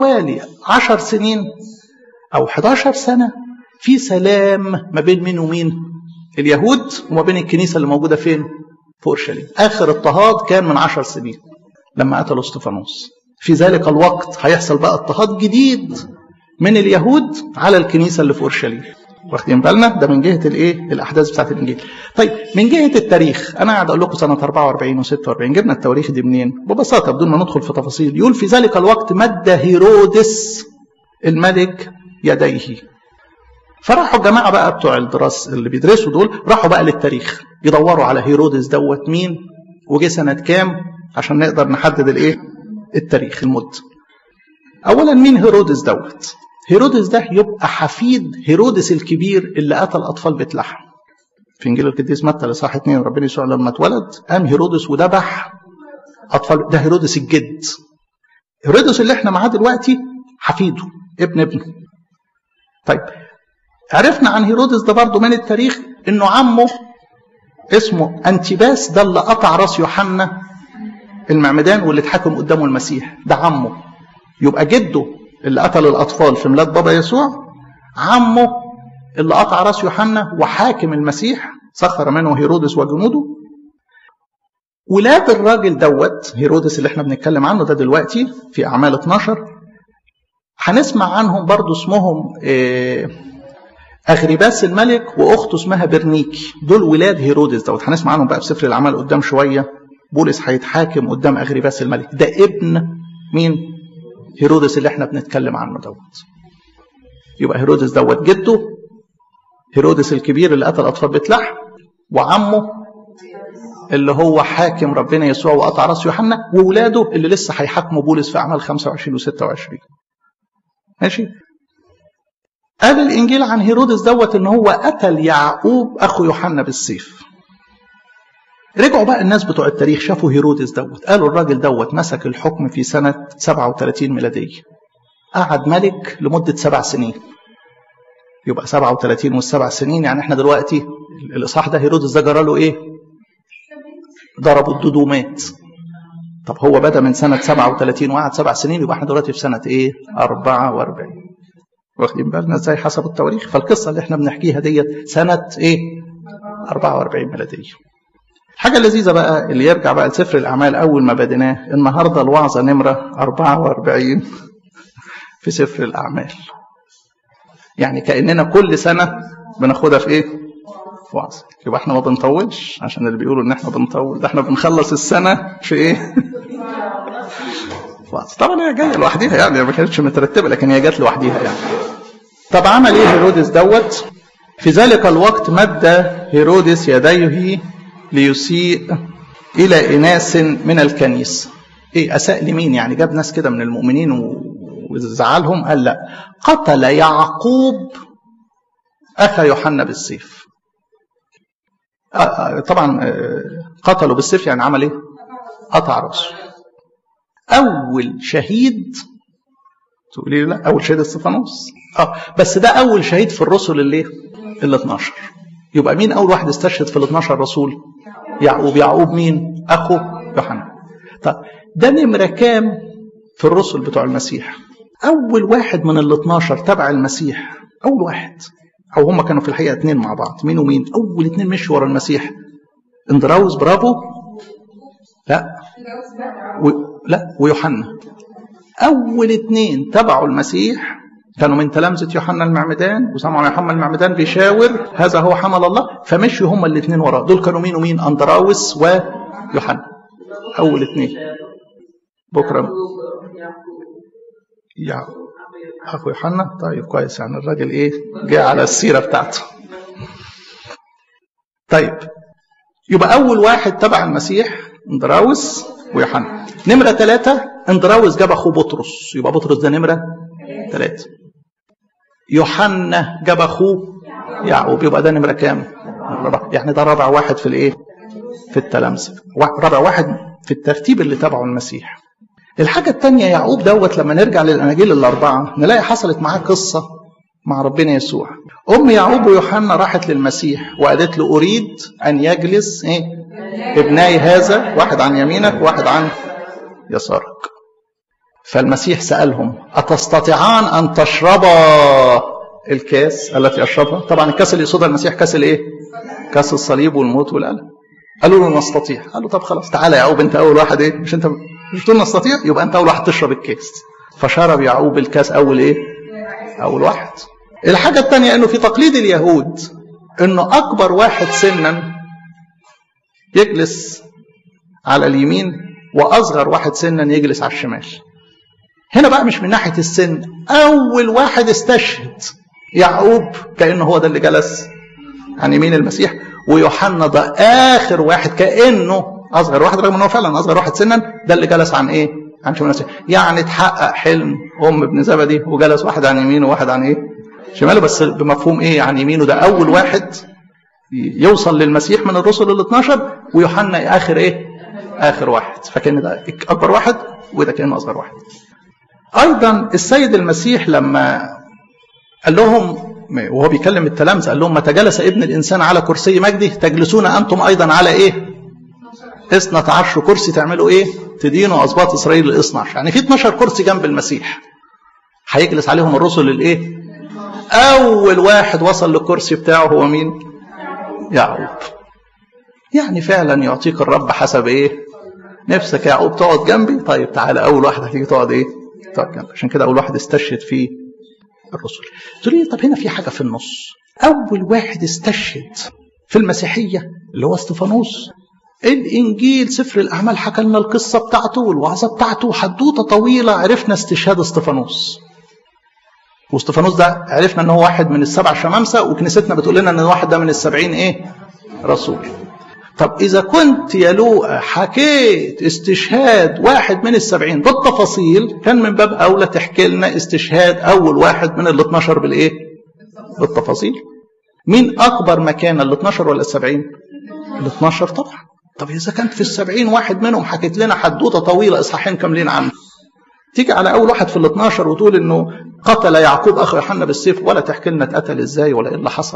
حوالي عشر سنين أو 11 سنة في سلام ما بين مين ومين اليهود وما بين الكنيسة اللي موجودة فين في أورشليم آخر اضطهاد كان من عشر سنين لما قتلوا استفانوس في ذلك الوقت هيحصل بقى اضطهاد جديد من اليهود على الكنيسة اللي في أورشليم واخدين بالنا ده من جهة الايه الأحداث بتاعت الإنجيل طيب من جهة التاريخ أنا قاعد أقول لكم سنة 44 و46 جبنا التواريخ دي منين ببساطة بدون ما ندخل في تفاصيل يقول في ذلك الوقت مد هيرودس الملك يديه فراحوا الجماعة بقى بتوع الدراسة اللي بيدرسوا دول راحوا بقى للتاريخ يدوروا على هيرودس دوت مين وجه سنة كام عشان نقدر نحدد الايه التاريخ المدة أولا مين هيرودس دوت هيرودس ده يبقى حفيد هيرودس الكبير اللي قتل أطفال بيت لحم في إنجيل القديس متى لصح اتنين ربنا يسوع لما اتولد قام هيرودس وذبح أطفال ده هيرودس الجد هيرودس اللي احنا معاه دلوقتي حفيده ابن ابنه طيب عرفنا عن هيرودس ده برضه من التاريخ انه عمه اسمه انتباس ده اللي قطع راس يوحنا المعمدان واللي اتحكم قدامه المسيح ده عمه يبقى جده اللي قتل الاطفال في ميلاد بابا يسوع عمه اللي قطع راس يوحنا وحاكم المسيح سخر منه هيرودس وجنوده ولاد الراجل دوت هيرودس اللي احنا بنتكلم عنه ده دلوقتي في اعمال 12 هنسمع عنهم برضو اسمهم أغرباس الملك وأخته اسمها برنيكي دول ولاد هيرودس دوت هنسمع عنهم بقى في سفر الأعمال قدام شوية بولس هيتحاكم قدام أغرباس الملك ده ابن مين هيرودس اللي احنا بنتكلم عنه دوت يبقى هيرودس دوت جده هيرودس الكبير اللي قتل أطفال بيت لحم وعمه اللي هو حاكم ربنا يسوع وقطع راس يوحنا وولاده اللي لسه هيحاكموا بولس في أعمال 25 و26 ماشي قال الانجيل عن هيرودس دوت ان هو قتل يعقوب اخو يوحنا بالسيف رجعوا بقى الناس بتوع التاريخ شافوا هيرودس دوت قالوا الراجل دوت مسك الحكم في سنة 37 ميلادية قعد ملك لمدة سبع سنين يبقى 37 والسبع سنين يعني احنا دلوقتي الاصحاح ده هيرودس ده جرى له ايه؟ ضربوا الدودومات طب هو بدا من سنه 37 وقعد سبع سنين يبقى احنا دلوقتي في سنه ايه؟ 44 واخدين بالنا ازاي حسب التواريخ فالقصه اللي احنا بنحكيها ديت سنه ايه 44 ميلاديه الحاجه اللذيذه بقى اللي يرجع بقى لسفر الاعمال اول ما بديناه النهارده الوعظه نمره 44 في سفر الاعمال يعني كاننا كل سنه بناخدها في ايه في وعظه يبقى احنا ما بنطولش عشان اللي بيقولوا ان احنا بنطول ده احنا بنخلص السنه في ايه وعظ طبعا هي جايه لوحديها يعني ما كانتش مترتبه لكن هي جت لوحديها يعني طب عمل ايه هيرودس دوت في ذلك الوقت مد هيرودس يديه ليسيء الى اناس من الكنيسه ايه اساء لمين يعني جاب ناس كده من المؤمنين وزعلهم قال لا قتل يعقوب اخا يوحنا بالسيف طبعا قتله بالسيف يعني عمل ايه قطع راسه اول شهيد تقولي لا اول شهيد استفانوس اه بس ده اول شهيد في الرسل اللي ال 12 يبقى مين اول واحد استشهد في ال 12 رسول يعقوب يعقوب مين اخو يوحنا طب ده نمره كام في الرسل بتوع المسيح اول واحد من ال 12 تبع المسيح اول واحد او هم كانوا في الحقيقه اثنين مع بعض مين ومين اول اثنين مشوا ورا المسيح اندراوس برافو لا و... لا ويوحنا اول اثنين تبعوا المسيح كانوا من تلامذة يوحنا المعمدان وسمعوا يوحنا المعمدان بيشاور هذا هو حمل الله فمشوا هم الاثنين وراه دول كانوا مين ومين اندراوس ويوحنا اول اثنين بكره يا اخو يوحنا طيب كويس يعني الراجل ايه جه على السيره بتاعته طيب يبقى اول واحد تبع المسيح اندراوس ويوحنا نمرة ثلاثة اندراوس جاب أخوه بطرس يبقى بطرس ده نمرة ثلاثة يوحنا جاب أخوه يعقوب يبقى ده نمرة كام؟ رابع يعني ده رابع واحد في الإيه؟ في التلامذة رابع واحد في الترتيب اللي تبعه المسيح الحاجة الثانية يعقوب دوت لما نرجع للأناجيل الأربعة نلاقي حصلت معاه قصة مع ربنا يسوع أم يعقوب ويوحنا راحت للمسيح وقالت له أريد أن يجلس إيه ابناي هذا واحد عن يمينك واحد عن يسارك فالمسيح سألهم أتستطيعان أن تشربا الكاس التي أشربها طبعا الكاس اللي يقصدها المسيح كاس الإيه كاس الصليب والموت والألم قالوا له نستطيع قالوا طب خلاص تعالى يا يعقوب انت اول واحد ايه مش انت مش تقول نستطيع يبقى انت اول واحد تشرب الكاس فشرب يعقوب الكاس اول ايه اول واحد الحاجة الثانية انه في تقليد اليهود انه اكبر واحد سنا يجلس على اليمين واصغر واحد سنا يجلس على الشمال هنا بقى مش من ناحية السن اول واحد استشهد يعقوب كأنه هو ده اللي جلس عن يمين المسيح ويوحنا ده اخر واحد كانه اصغر واحد رغم انه فعلا اصغر واحد سنا ده اللي جلس عن ايه؟ عن شمال المسيح يعني تحقق حلم ام ابن زبدي وجلس واحد عن يمينه وواحد عن ايه؟ شماله بس بمفهوم ايه عن يمينه ده اول واحد يوصل للمسيح من الرسل ال 12 ويوحنا اخر ايه؟ اخر واحد فكان ده اكبر واحد وده كانه اصغر واحد. ايضا السيد المسيح لما قال لهم وهو بيكلم التلامذة قال لهم متى جلس ابن الإنسان على كرسي مجده تجلسون أنتم أيضا على إيه؟ اثنى عشر كرسي تعملوا إيه؟ تدينوا أسباط إسرائيل ال 12 يعني في 12 كرسي جنب المسيح هيجلس عليهم الرسل الإيه؟ أول واحد وصل للكرسي بتاعه هو مين؟ يعقوب يعني فعلا يعطيك الرب حسب إيه؟ نفسك يا يعقوب تقعد جنبي طيب تعالى أول واحد هتيجي تقعد إيه؟ تقعد جنبي عشان كده أول واحد استشهد فيه الرسل تقول لي طب هنا في حاجة في النص أول واحد استشهد في المسيحية اللي هو استفانوس الإنجيل سفر الأعمال حكى لنا القصة بتاعته والوعظة بتاعته حدوتة طويلة عرفنا استشهاد استفانوس واستفانوس ده عرفنا ان هو واحد من السبع شمامسة وكنيستنا بتقول لنا ان الواحد ده من السبعين ايه رسول طب إذا كنت يا لوقا حكيت استشهاد واحد من السبعين بالتفاصيل كان من باب أولى تحكي لنا استشهاد أول واحد من ال 12 بالإيه؟ بالتفاصيل. مين أكبر مكان ال 12 ولا السبعين؟ ال 12 طبعا. طب إذا كانت في السبعين واحد منهم حكيت لنا حدوتة طويلة إصحاحين كاملين عنه. تيجي على أول واحد في ال 12 وتقول إنه قتل يعقوب أخو يوحنا بالسيف ولا تحكي لنا اتقتل إزاي ولا إيه اللي حصل.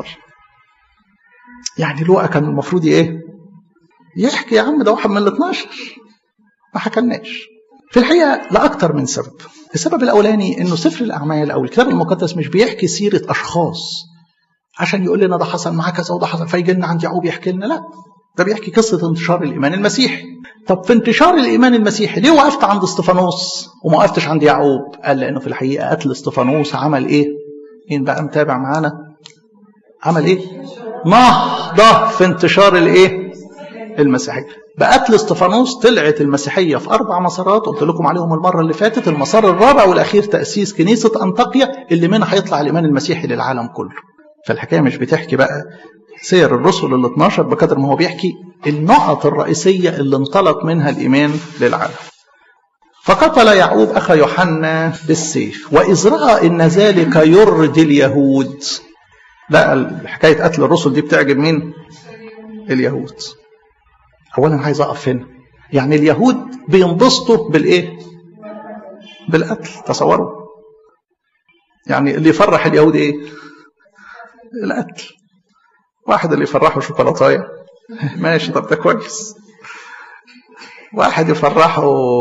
يعني لوقا كان المفروض إيه؟ يحكي يا عم ده واحد من ال 12 ما حكلناش في الحقيقه لاكثر من سبب السبب الاولاني انه سفر الاعمال او الكتاب المقدس مش بيحكي سيره اشخاص عشان يقول لنا ده حصل معاه كذا وده حصل فيجي لنا عند يعقوب يحكي لنا لا ده بيحكي قصه انتشار الايمان المسيحي طب في انتشار الايمان المسيحي ليه وقفت عند استفانوس وما وقفتش عند يعقوب قال لانه في الحقيقه قتل استفانوس عمل ايه مين بقى متابع معانا عمل ايه نهضه في انتشار الايه المسيحية بقتل استفانوس طلعت المسيحية في أربع مسارات قلت لكم عليهم المرة اللي فاتت المسار الرابع والأخير تأسيس كنيسة أنطاكيا اللي منها هيطلع الإيمان المسيحي للعالم كله فالحكاية مش بتحكي بقى سير الرسل ال 12 بقدر ما هو بيحكي النقط الرئيسية اللي انطلق منها الإيمان للعالم فقتل يعقوب أخا يوحنا بالسيف وإذ رأى إن ذلك يرضي اليهود لا حكاية قتل الرسل دي بتعجب مين؟ اليهود اولا عايز اقف هنا يعني اليهود بينبسطوا بالايه بالقتل تصوروا يعني اللي يفرح اليهود ايه القتل واحد اللي يفرحه شوكولاتايه ماشي طب ده كويس واحد يفرحه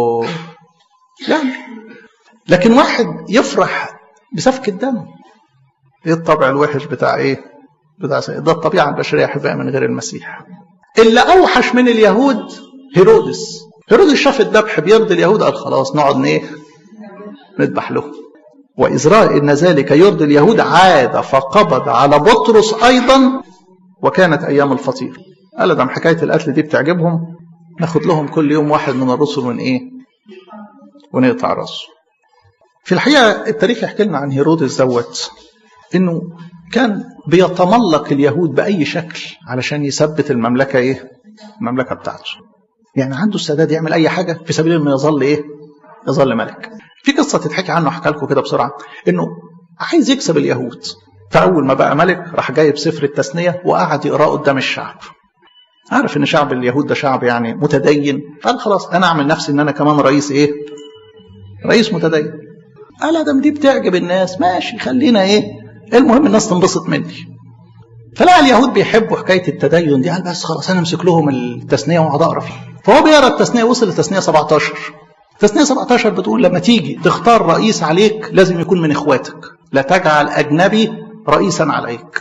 يعني لكن واحد يفرح بسفك الدم ايه الطبع الوحش بتاع ايه بتاع ده الطبيعه البشريه احبائي من غير المسيح اللي اوحش من اليهود هيرودس هيرودس شاف الذبح بيرضي اليهود قال خلاص نقعد ايه نذبح له واذ راى ان ذلك يرضي اليهود عاد فقبض على بطرس ايضا وكانت ايام الفطير قال ده حكايه القتل دي بتعجبهم ناخد لهم كل يوم واحد من الرسل ون ايه ونقطع راسه في الحقيقه التاريخ يحكي لنا عن هيرودس دوت انه كان بيتملق اليهود بأي شكل علشان يثبت المملكة إيه؟ المملكة بتاعته. يعني عنده استعداد يعمل أي حاجة في سبيل إنه يظل إيه؟ يظل ملك. في قصة تتحكي عنه أحكي لكم كده بسرعة إنه عايز يكسب اليهود. فأول ما بقى ملك راح جايب سفر التثنية وقعد يقراه قدام الشعب. عارف إن شعب اليهود ده شعب يعني متدين فقال خلاص أنا أعمل نفسي إن أنا كمان رئيس إيه؟ رئيس متدين. قال ادم دي بتعجب الناس ماشي خلينا ايه المهم الناس تنبسط مني فلقى اليهود بيحبوا حكايه التدين دي قال بس خلاص انا امسك لهم التثنيه واقعد اقرا فيها فهو بيقرا التثنيه وصل للتثنيه 17 تثنية 17 بتقول لما تيجي تختار رئيس عليك لازم يكون من اخواتك لا تجعل اجنبي رئيسا عليك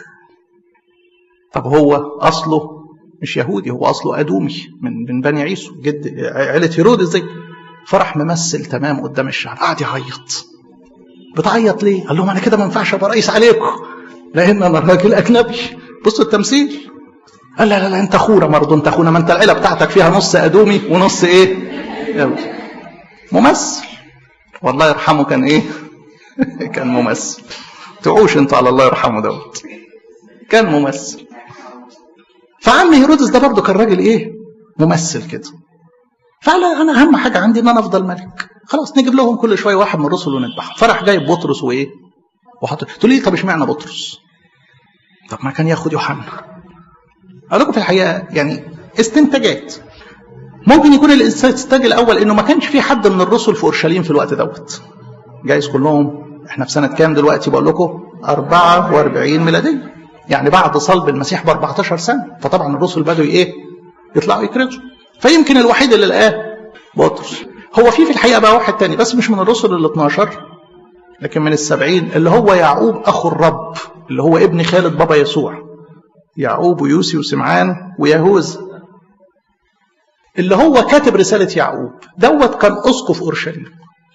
طب هو اصله مش يهودي هو اصله ادومي من من بني عيسو جد عيله هيرودس دي فرح ممثل تمام قدام الشعب قعد يعيط بتعيط ليه؟ قال لهم انا كده ما ينفعش ابقى رئيس عليكم لان انا راجل اجنبي بصوا التمثيل قال لا لا لا انت اخونا برضه انت اخونا ما انت العيله بتاعتك فيها نص ادومي ونص ايه؟ يلا ممثل والله يرحمه كان ايه؟ كان ممثل تعوش انتوا على الله يرحمه دوت كان ممثل فعم هيرودس ده برضه كان راجل ايه؟ ممثل كده فقال انا اهم حاجه عندي ان انا افضل ملك خلاص نجيب لهم كل شويه واحد من الرسل ونذبحه فرح جايب بطرس وايه؟ وحط تقول لي طب اشمعنى بطرس؟ طب ما كان ياخد يوحنا اقول لكم في الحقيقه يعني استنتاجات ممكن يكون الاستنتاج الاول انه ما كانش في حد من الرسل في اورشليم في الوقت دوت جايز كلهم احنا في سنه كام دلوقتي بقول لكم 44 ميلاديه يعني بعد صلب المسيح ب 14 سنه فطبعا الرسل بدوا ايه يطلعوا يكرزوا فيمكن الوحيد اللي لقاه بطرس هو في في الحقيقه بقى واحد تاني بس مش من الرسل ال 12 لكن من السبعين اللي هو يعقوب اخو الرب اللي هو ابن خالد بابا يسوع يعقوب ويوسي وسمعان ويهوذا اللي هو كاتب رسالة يعقوب دوت كان أسقف أورشليم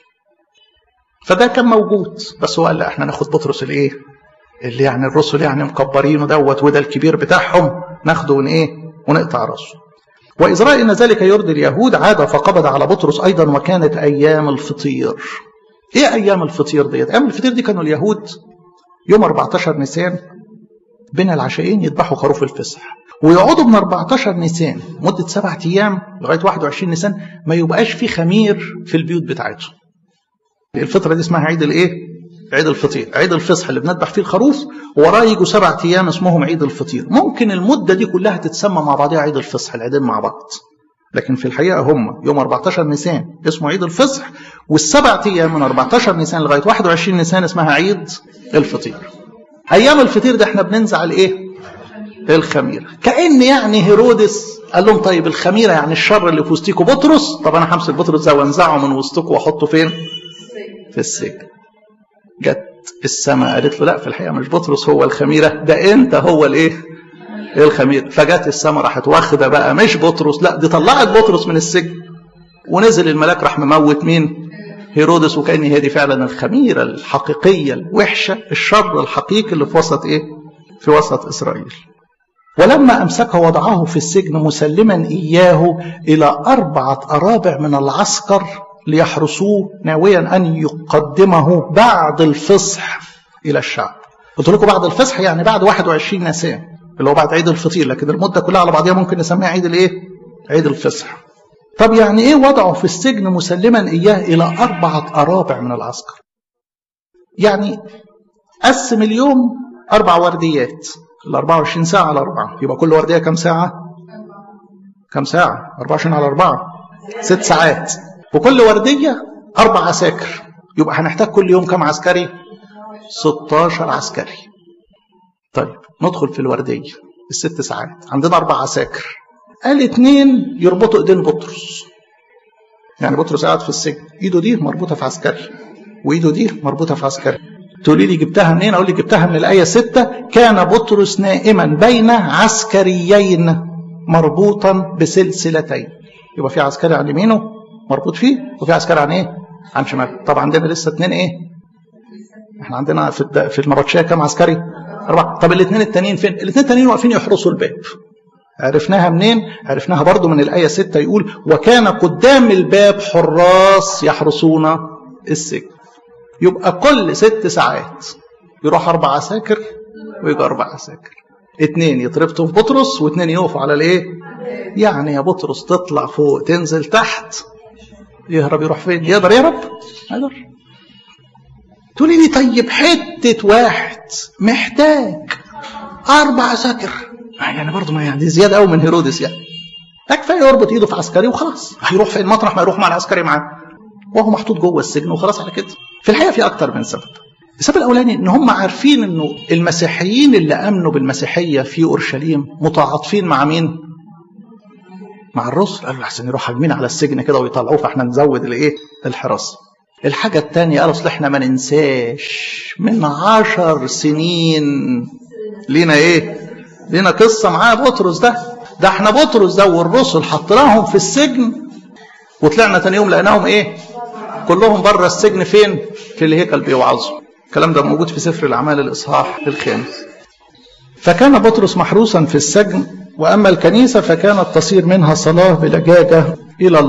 فده كان موجود بس هو قال لا احنا ناخد بطرس الايه اللي يعني الرسل يعني مكبرينه دوت وده الكبير بتاعهم ناخده ون ايه ونقطع راسه وإذ رأى أن ذلك يرضي اليهود عاد فقبض على بطرس أيضا وكانت أيام الفطير إيه أيام الفطير ديت؟ أيام الفطير دي كانوا اليهود يوم 14 نيسان بين العشاءين يذبحوا خروف الفصح ويقعدوا من 14 نيسان مدة سبعة أيام لغاية 21 نيسان ما يبقاش في خمير في البيوت بتاعتهم الفترة دي اسمها عيد الإيه؟ عيد الفطير عيد الفصح اللي بنذبح فيه الخروف وراه يجوا سبعة أيام اسمهم عيد الفطير ممكن المدة دي كلها تتسمى مع بعضها عيد الفصح العيدين مع بعض لكن في الحقيقة هم يوم 14 نيسان اسمه عيد الفصح والسبع أيام من 14 نيسان لغاية 21 نيسان اسمها عيد الفطير أيام الفطير ده احنا بننزع الإيه؟ الخميرة كأن يعني هيرودس قال لهم طيب الخميرة يعني الشر اللي في وسطيكوا بطرس طب أنا همسك بطرس ده وانزعه من وسطكم وأحطه فين؟ في السجن جت السماء قالت له لا في الحقيقة مش بطرس هو الخميرة ده أنت هو الإيه؟ الخميرة فجت السماء راحت واخدة بقى مش بطرس لا دي طلعت بطرس من السجن ونزل الملاك راح مموت مين؟ هيرودس وكأن هي دي فعلا الخميرة الحقيقية الوحشة الشر الحقيقي اللي في وسط إيه؟ في وسط إسرائيل ولما أمسكه وضعه في السجن مسلما إياه إلى أربعة أرابع من العسكر ليحرسوه ناويا أن يقدمه بعد الفصح إلى الشعب قلت لكم بعد الفصح يعني بعد 21 نيسان اللي هو بعد عيد الفطير لكن المدة كلها على بعضها ممكن نسميها عيد الإيه؟ عيد الفصح طب يعني إيه وضعه في السجن مسلما إياه إلى أربعة أرابع من العسكر يعني قسم اليوم أربع ورديات ال 24 ساعة على أربعة يبقى كل وردية كم ساعة؟ كم ساعة؟ 24 على أربعة ست ساعات وكل وردية أربع عساكر يبقى هنحتاج كل يوم كم عسكري؟ 16 عسكري طيب ندخل في الوردية الست ساعات عندنا أربع عساكر قال اتنين يربطوا ايدين بطرس يعني بطرس قاعد في السجن ايده دي مربوطة في عسكري وايده دي مربوطة في عسكري تقولي لي جبتها منين اقول لك جبتها من الايه 6 كان بطرس نائما بين عسكريين مربوطا بسلسلتين يبقى في عسكري عن يمينه مربوط فيه وفي عسكري عن ايه عن شمال طبعا عندنا لسه اثنين ايه احنا عندنا في في النبطشيه كام عسكري اربعه طب الاثنين التانيين فين الاثنين التانيين واقفين يحرسوا الباب عرفناها منين عرفناها برضو من الايه 6 يقول وكان قدام الباب حراس يحرسون السجن يبقى كل ست ساعات يروح أربع عساكر ويجي أربع عساكر اتنين يتربطوا في بطرس واتنين يقفوا على الايه يعني يا بطرس تطلع فوق تنزل تحت يهرب يروح فين يقدر يهرب يقدر تقولي لي طيب حتة واحد محتاج أربع عساكر يعني برضه ما يعني زيادة قوي من هيرودس يعني كفايه يربط ايده في عسكري وخلاص هيروح فين مطرح ما يروح مع العسكري معاه وهو محطوط جوه السجن وخلاص على كده في الحقيقه في اكتر من سبب السبب الاولاني ان هم عارفين انه المسيحيين اللي امنوا بالمسيحيه في اورشليم متعاطفين مع مين مع الرسل قالوا احسن يروح هاجمين على السجن كده ويطلعوه فاحنا نزود الايه الحراسه الحاجة التانية قالوا اصل احنا ما ننساش من عشر سنين لينا ايه لينا قصة معاه بطرس ده ده احنا بطرس ده والرسل حطيناهم في السجن وطلعنا تاني يوم لقيناهم ايه كلهم بره السجن فين في الهيكل بيوعظوا الكلام ده موجود في سفر الاعمال الاصحاح الخامس فكان بطرس محروسا في السجن واما الكنيسه فكانت تصير منها صلاه بلجاجه الى